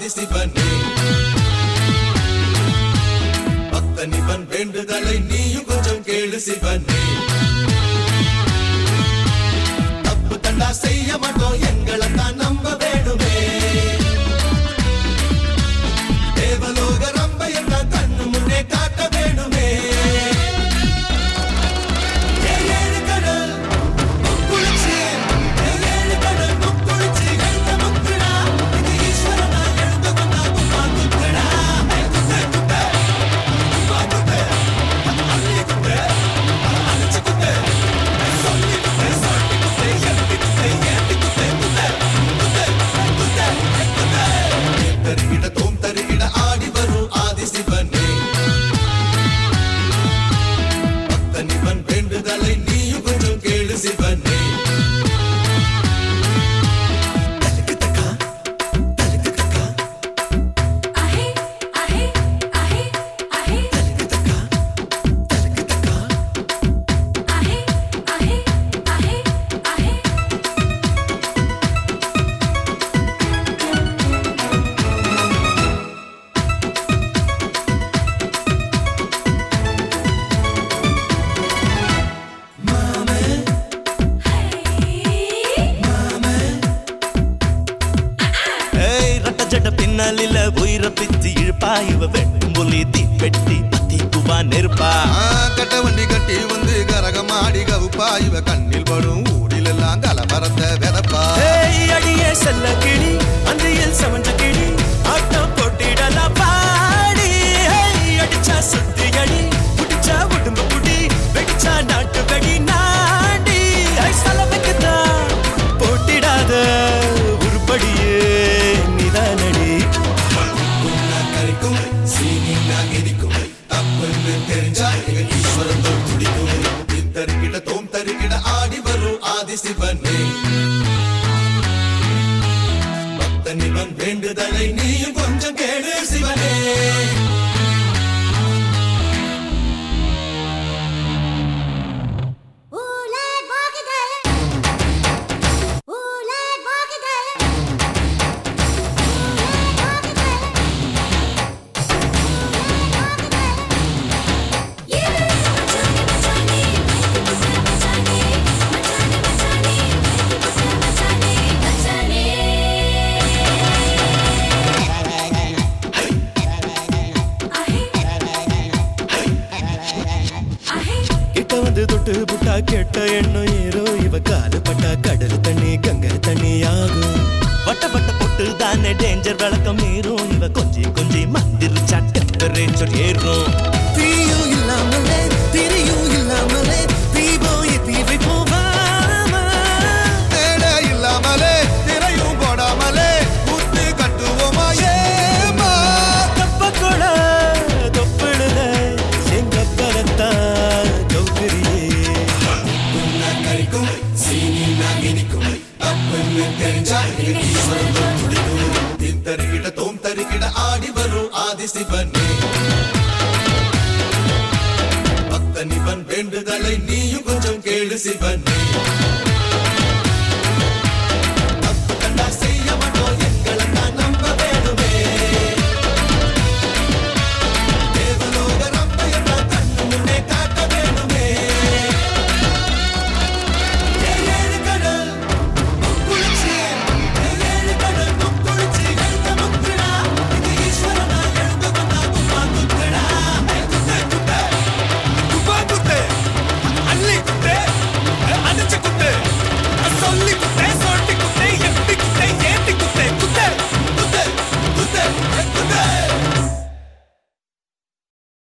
ஆதி சிவனே பக்தனிவன் வேண்டுதலை நீயும் கொஞ்சம் கேளு சிவனே தப்பு தண்டா செய்ய மாட்டோம் எங்களை தான் நம்ப வேணுமே தேவலோக ரம்ப என்ன கண்ணு முன்னே காட்ட வேணுமே ஏழு ஏழு கடல் முக்குளிச்சு, ஏழு ஏழு கடல் முக்குளிச்சு, எழுந்த முக்குடா. இது ஈஸ்வரனா எழுந்து வந்தா கும்பா குத்தடா. குத்து, குத்து, கும்பா குத்து, அள்ளி குத்து, அழைச்சு குத்து, சொல்லி குத்து, சொல்லி குத்து, எழுதி குத்து, ஏத்தி குத்து, குத்து, குத்து, குத்து, குத்து. தருகிட தோம் தருகிட ஆடி வரும் ஆதி சிவனே பக்தனிவன் வேண்டுதலை நீயும் கொஞ்சம் கேளு சிவனே आहे आहे आहे आहे आहे आहे आहे आहे ஏய் ரட்ட ஜட பின்னாலில உயிர பிச்சு இழுப்பா இவ வெட்டும் புலி தீ பெட்டி தீ குவா நெருப்பா ஆ, கட்ட வண்டி கட்டி வந்து கரகமாடி கவுப்பா இவ கண்ணில் படும் ஊரில் எல்லாம் கலவரத்த வெதப்பா ஏய் அடியே செல்ல கிளி அந்தியில் சமஞ்ச கிளி ஆட்டம் போட்டிடலாம் பாடி ஏய் அடிச்சா சுத்தி அடி புடிச்சா உடும்பு புடி வெடிச்சா நாட்டு வெடி நாடி ஐ சலமைக்குதான் போட்டிடாத உருப்படியே நிதானடி உன்னா கரிக்கும் சீனி நான் இனிக்கும் தப்புன்னு தெரிஞ்சா எங்க ஈஸ்வரன் தோல் துடிக்கும் தருகிட தோம் தருகிட ஆடி வரும் ஆதி சிவனே பக்தனிவன் வேண்டுதலை நீயும் கொஞ்சம் கேளு சிவனே ஊலே போகுதே ஊலே போகுதே கிட்ட வந்து தொட்டு புட்டா கெட்ட எண்ணம் ஏறோ இவ காலு பட்டா கடல் தண்ணி கங்கை தண்ணி ஆகும் வட்ட வட்ட பொட்டு தானே டேஞ்சர் விளக்கம் மீறும் இவ கொஞ்சி கொஞ்சி மந்திரிச்சா டெம்பரேச்சர் ஏறும் தீயும் இல்லாமலே திரியும் இல்லாமலே தீபம் ஏத்தி வைப்போம் தேட இல்லாமலே திரையும் போடாமலே முத்து கட்டுவோமா ஏமா தப்ப கூட தொப்பிடுல எங்க பரத்தான் கௌகரியே உன்னா கரிக்கும் சீனி நான் இனிக்கும் தப்புன்னு தெரிஞ்சா எங்க ஈஸ்வரன் தோல் துடிக்கும் தருகிட தோம் தருகிட ஆடி வரும் ஆதி சிவனே பக்தனிவன் வேண்டுதலை நீயும் கொஞ்சம் கேளு சிவனே